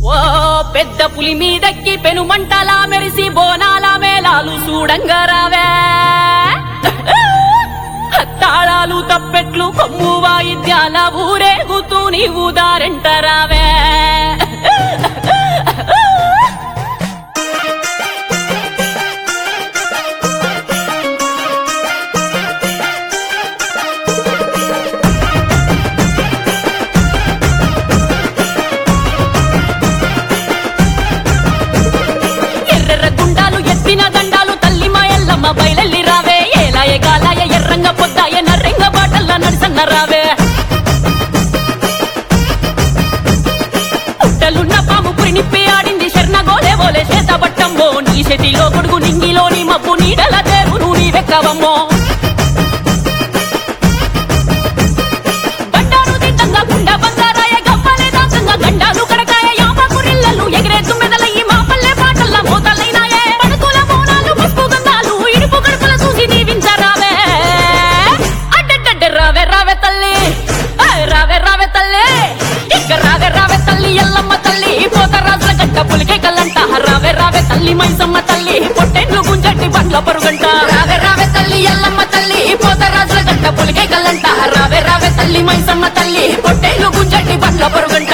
ఓ పెద్ద పులి మీదెక్కి పెనుమంటలా మెరిసి బోనాల మేళాలు చూడంగా రావే తాళాలు తప్పెట్లు కొమ్ము వాయిద్యాల ఊరేగుతూ నీవు దారెంటరావే ఎర్రెర్ర గుండాలు ఎత్తిన దండాలు తల్లి మా ఎల్లమ్మ బయలెల్లి రావే ఏలాయ గాలాయ ఎర్రంగ పొద్దాయ నర్రెంగ బాటల్ల నడిసన్న రావే పుట్టలున్న పాము పురినిప్పి ఆడింది శర్ణ గోలే ఓలే చేత బట్టమ్మో నీ శతిలో కొడుగు నింగిలోని మబ్బు నీడల దేవు నీవెక్కవమ్మో బండారు దిట్టంగా గుండ బంగారాయ గవ్వలే దాసంగా గండాలు కడకాయ యామ కురిల్లలు ఎగిరే తుమ్మెదలయ్యి మా పల్లె పాటల్ల మోతలైనాయే పడుకుల మోనాలు పసుపు గంధాలు ఇడుపు గడుపుల చూసి నీవించరావే అడ్డడ్డడ్డ రావే రావే తల్లి ఆ, రావే రావే తల్లి ఇక రావే రావే తల్లి ఎల్లమ్మ తల్లి పోత రాజుల గడ్డ పులికే కల్లంట రావే రావే తల్లి మైసమ్మ తల్లి పొట్టెండ్లు గుంజట్టి బండ్ల పరుగంట రావే రావే తల్లి ఎల్లమ్మ తల్లి పోత రాజుల గడ్డ పులికే కల్లంట రావే రావే తల్లి మైసమ్మ తల్లి పొట్టేలు గుంజట్టి బండ్ల పరుగంట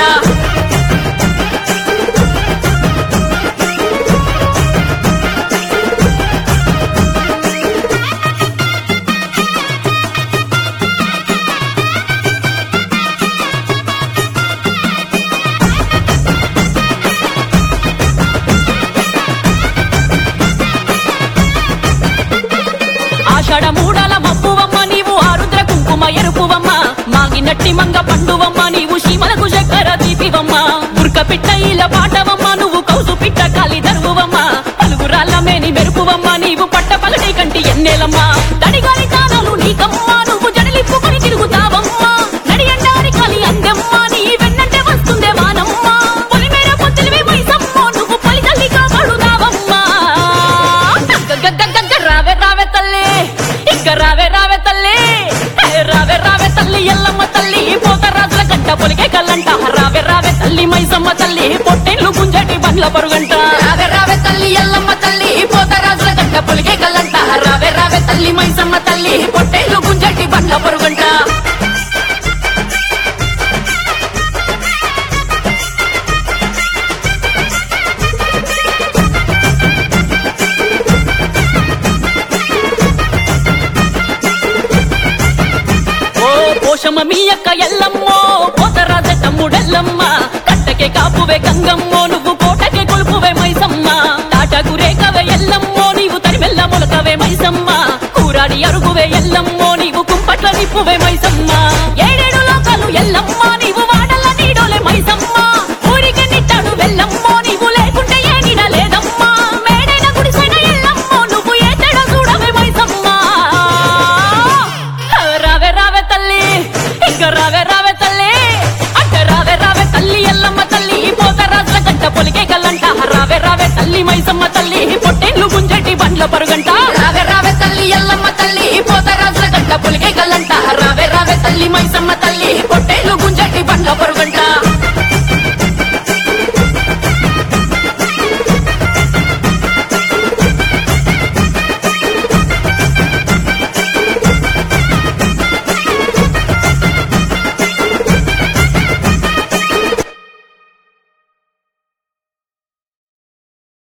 ఆషాఢ మూడల మబ్బువమ్మ నీవు ఆరుద్ర కుంకుమ ఎరుపువమ్మ మాగినట్టి మంగ పండువమ్మ నీవు శీమలకు చక్కెర తీపివమ్మ బుర్క పిట్ట ఈల పాటవమ్మ నువ్వు కౌసు పిట్ట కాలి దరువువమ్మ పలుగురాళ్ళ మేని మెరుపువమ్మ నీవు పట్ట పగటి కంటి ఎన్నేలమ్మ తడిగాలి తానాలు నీకమ్మ నువ్వు జడలిప్పుకొని తిరుగుతావమ్మ నడియండారి కాలి అందెమ్మ నీ వెన్నంటే వస్తుందే వానమ్మ పొలిమేర పొత్తిలివి మైసమ్మ నువ్వు పలి తల్లి కాపాడుదావమ్మ గగ్గగ్గగ్గగ్గ రావే రావే తల్లి ఇక రావే రావే తల్లి ఏ రావే రావే తల్లి ఎల్లమ్మ తల్లి పోత రాజుల గంట పొలికే కల్లంట రావే రావే తల్లి మైసమ్మ తల్లి పొట్టెళ్ళు గుంజటి బండ్ల పరుగంట రావే రావే తల్లి ఎల్లమ్మ తల్లి పోత రాజుల గంట పొలికే కల్లంట రావే రావే తల్లి మైసమ్మ తల్లి పొట్టెళ్ళు గుంజటి బండ్ల పరుగంట ఓ పోషమ మీ యొక్క ఎల్లమ్మో పోతరాజ తమ్ముడెల్లమ్మ కట్టకే కాపువే గంగమ్మో నువ్వు కోటకే కొలుపువే మైసమ్మ తాటకు రేఖవే ఎల్లమ్మో నీవు తరిమెల్ల మొలకవే మైసమ్మ కూరాడి అరుగువే ఎల్లమ్మో నీవు కుంపట్ల నిప్పువే మైసమ్మ ఏడేడు లోకాలు ఎల్లమ్మ నీవు వాడల్ల నీడోలే మైసమ్మ ఊరికి నిట్టాడు వెళ్ళమ్మో నీవు లేకుంటే ఏ నీడ లేదమ్మా మేడైన గుడిసైన ఎల్లమ్మో నువ్వు ఏ తేడ చూడవే మైసమ్మ రావే రావే తల్లి ఇంకా రావే రావే తల్లి అడ్డ రావే రావే తల్లి ఎల్లమ్మ తల్లి పోత రాజుల గంట పొలికే కల్లంట రావే రావే తల్లి మైసమ్మ తల్లి పొట్టేళ్ళు గుంజటి బండ్ల పరుగంట రావే రావే తల్లి ఎల్లమ్మ తల్లి పోత రాజుల గంట పొలికే కల్లంట రావే రావే తల్లి మైసమ్మ తల్లి